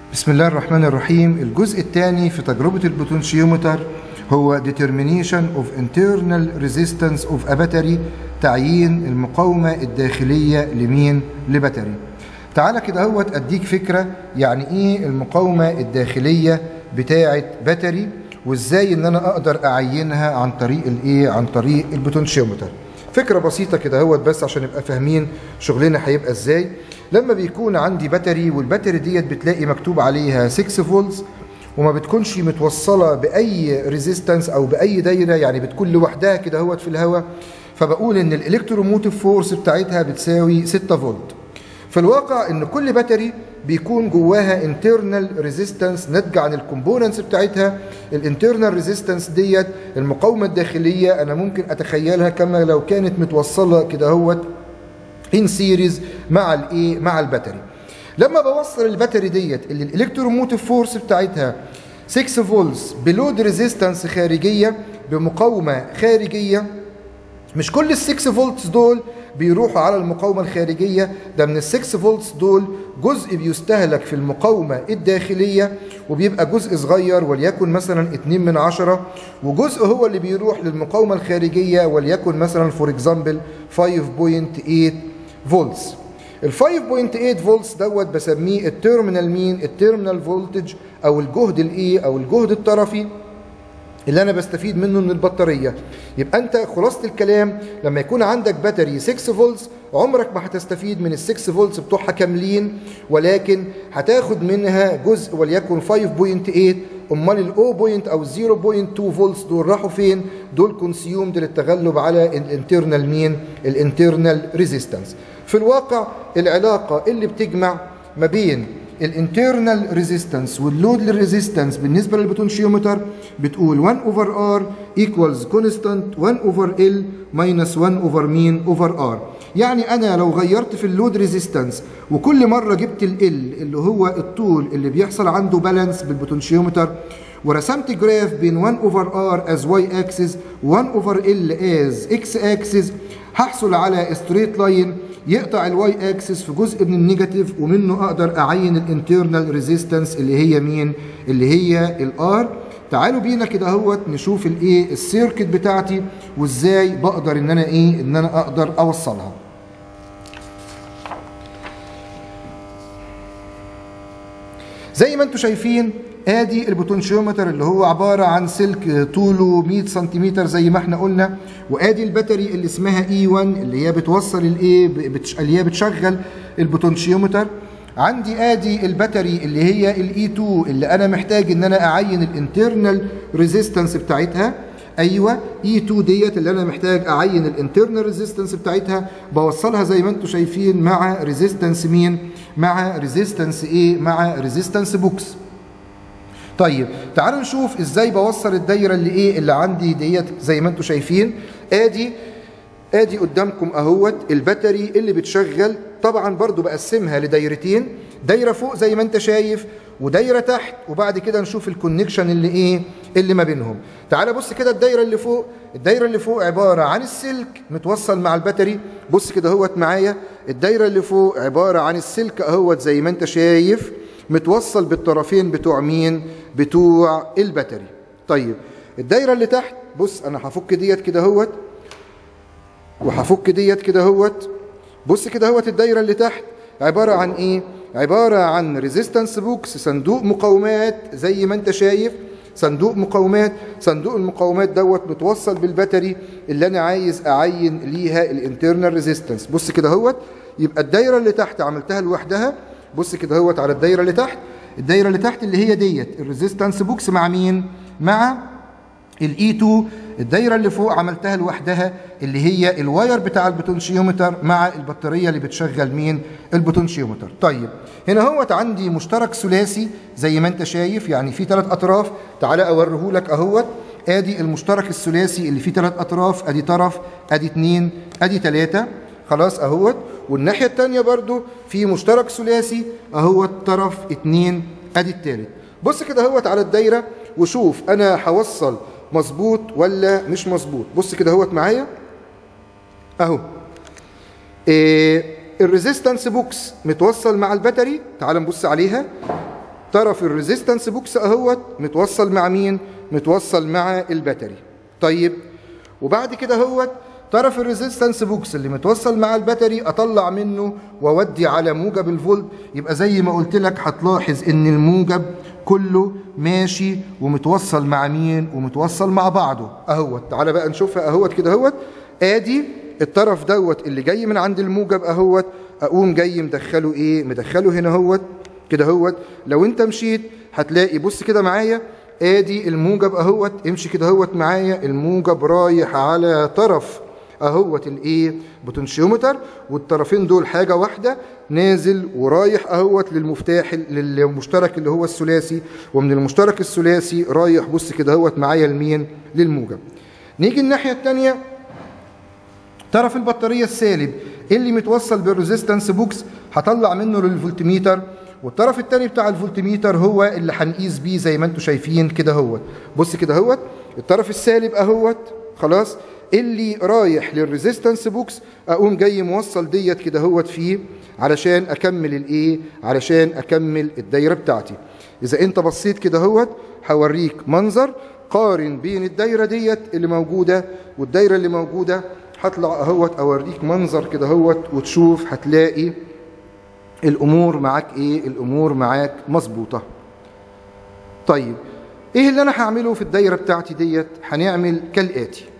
بسم الله الرحمن الرحيم الجزء الثاني في تجربة البوتنشيومتر هو determination of internal resistance of a battery تعيين المقاومة الداخلية لمين لباتري تعالى كده هوت اديك فكرة يعني ايه المقاومة الداخلية بتاعة باتري وازاي ان انا اقدر اعينها عن طريق الايه عن طريق البوتنشيومتر فكرة بسيطة كده هوت بس عشان نبقى فاهمين شغلنا هيبقى ازاي لما بيكون عندي باتري والباتري ديت بتلاقي مكتوب عليها 6 فولتس وما بتكونش متوصله باي ريزيستنس او باي دايره يعني بتكون لوحدها كده هوت في الهواء فبقول ان الالكتروموتيف فورس بتاعتها بتساوي 6 فولت في الواقع ان كل باتري بيكون جواها انترنال ريزيستنس ناتجه عن الكومبوننتس بتاعتها الانترنال ريزيستنس ديت المقاومه الداخليه انا ممكن اتخيلها كما لو كانت متوصله كده هوت ان سيريز مع الايه مع الباتري لما بوصل الباتري ديت اللي الالكتروموتيف فورس بتاعتها 6 فولتس بلود ريزيستنس خارجيه بمقاومه خارجيه مش كل ال 6 فولتس دول بيروحوا على المقاومة الخارجية ده من ال 6 فولتس دول جزء بيستهلك في المقاومة الداخلية وبيبقى جزء صغير وليكن مثلا 2 من 10 وجزء هو اللي بيروح للمقاومة الخارجية وليكن مثلا فور اكزامبل 5.8 فولتس ال 5.8 فولتس دوت بسميه التيرمينال مين التيرمينال فولتج او الجهد الايه او الجهد الطرفي اللي انا بستفيد منه من البطاريه يبقى انت خلاصه الكلام لما يكون عندك باتري 6 فولتس عمرك ما هتستفيد من ال 6 فولتس بتوعها كاملين ولكن هتاخد منها جزء وليكن 5.8 امال ال 0. او 0.2 فولتس دول راحوا فين دول كونسيومد للتغلب على الانترنال مين الانترنال ريزيستنس في الواقع العلاقه اللي بتجمع ما بين الانترنال ريزيستنس واللود ريزيستنس بالنسبه للبوتنشيومتر بتقول 1 اوفر ار ايكوالز كونستانت 1 اوفر ال ماينس 1 اوفر مين اوفر ار يعني انا لو غيرت في اللود ريزيستنس وكل مره جبت ال اللي هو الطول اللي بيحصل عنده بالانس بالبوتنشيومتر ورسمت جراف بين 1 اوفر ار از واي اكسس 1 اوفر ال از اكس اكسس هحصل على ستريت لاين يقطع الواي اكسس في جزء من النيجاتيف ومنه اقدر اعين الانترنال ريزيستنس اللي هي مين اللي هي الار تعالوا بينا كده اهوت نشوف الايه السيركت بتاعتي وازاي بقدر ان انا ايه ان انا اقدر اوصلها زي ما انتم شايفين ادي البوتنشيومتر اللي هو عباره عن سلك طوله 100 سنتيمتر زي ما احنا قلنا وادي الباتري اللي اسمها اي 1 اللي هي بتوصل الايه اللي هي بتشغل البوتنشيومتر عندي ادي الباتري اللي هي الاي 2 اللي انا محتاج ان انا اعين الانترنال ريزيستنس بتاعتها ايوه اي 2 ديت اللي انا محتاج اعين الانترنال ريزيستنس بتاعتها بوصلها زي ما انتم شايفين مع ريزيستنس مين مع ريزيستنس ايه مع ريزيستنس بوكس طيب تعالوا نشوف ازاي بوصل الدايره اللي ايه اللي عندي ديت زي ما انتم شايفين ادي ادي قدامكم اهوت الباتري اللي بتشغل طبعا برضو بقسمها لدايرتين دايره فوق زي ما انت شايف ودايره تحت وبعد كده نشوف الكونكشن اللي ايه اللي ما بينهم تعال بص كده الدايره اللي فوق الدايره اللي فوق عباره عن السلك متوصل مع الباتري بص كده اهوت معايا الدايره اللي فوق عباره عن السلك اهوت زي ما انت شايف متوصل بالطرفين بتوع مين بتوع الباتري طيب الدايره اللي تحت بص انا هفك ديت كده اهوت وهفك ديت كده اهوت بص كده اهوت الدايره اللي تحت عباره عن ايه عباره عن ريزيستنس بوكس صندوق مقاومات زي ما انت شايف صندوق مقاومات صندوق المقاومات دوت متوصل بالباتري اللي انا عايز اعين ليها الانترنال ريزيستنس بص كده اهوت يبقى الدايره اللي تحت عملتها لوحدها بص كده اهوت على الدايره اللي تحت الدايره اللي تحت اللي هي ديت الريزيستنس بوكس مع مين مع الاي 2 الدايره اللي فوق عملتها لوحدها اللي هي الواير بتاع البوتنشيومتر مع البطاريه اللي بتشغل مين البوتنشيومتر طيب هنا اهوت عندي مشترك ثلاثي زي ما انت شايف يعني في ثلاث اطراف تعالى اوريه لك اهوت ادي المشترك الثلاثي اللي فيه ثلاث اطراف ادي طرف ادي اثنين ادي ثلاثه خلاص اهوت والناحيه الثانيه برضو في مشترك ثلاثي اهوت طرف اتنين ادي الثالث بص كده اهوت على الدايره وشوف انا هوصل مظبوط ولا مش مظبوط بص كده اهوت معايا اهو إيه الريزيستنس بوكس متوصل مع الباتري تعال نبص عليها طرف الريزيستنس بوكس اهوت متوصل مع مين متوصل مع الباتري طيب وبعد كده اهوت طرف الريزيستنس بوكس اللي متوصل مع الباتري اطلع منه واودي على موجب الفولت يبقى زي ما قلت لك هتلاحظ ان الموجب كله ماشي ومتوصل مع مين ومتوصل مع بعضه اهوت تعالى بقى نشوفها اهوت كده اهوت ادي الطرف دوت اللي جاي من عند الموجب اهوت اقوم جاي مدخله ايه مدخله هنا اهوت كده اهوت لو انت مشيت هتلاقي بص كده معايا ادي الموجب اهوت امشي كده اهوت معايا الموجب رايح على طرف اهوت الايه بوتنشيومتر والطرفين دول حاجه واحده نازل ورايح اهوت للمفتاح للمشترك اللي هو الثلاثي ومن المشترك الثلاثي رايح بص كده اهوت معايا لمين للموجب نيجي الناحيه الثانيه طرف البطاريه السالب اللي متوصل بالريزيستنس بوكس هطلع منه للفولتميتر والطرف الثاني بتاع الفولتميتر هو اللي هنقيس بيه زي ما انتم شايفين كده اهوت بص كده اهوت الطرف السالب اهوت خلاص اللي رايح للريزيستنس بوكس اقوم جاي موصل ديت كده اهوت فيه علشان اكمل الايه علشان اكمل الدايره بتاعتي اذا انت بصيت كده اهوت هوريك منظر قارن بين الدايره ديت اللي موجوده والدايره اللي موجوده هطلع اهوت اوريك منظر كده اهوت وتشوف هتلاقي الامور معاك ايه الامور معاك مظبوطه طيب ايه اللي انا هعمله في الدايره بتاعتي ديت هنعمل كالاتي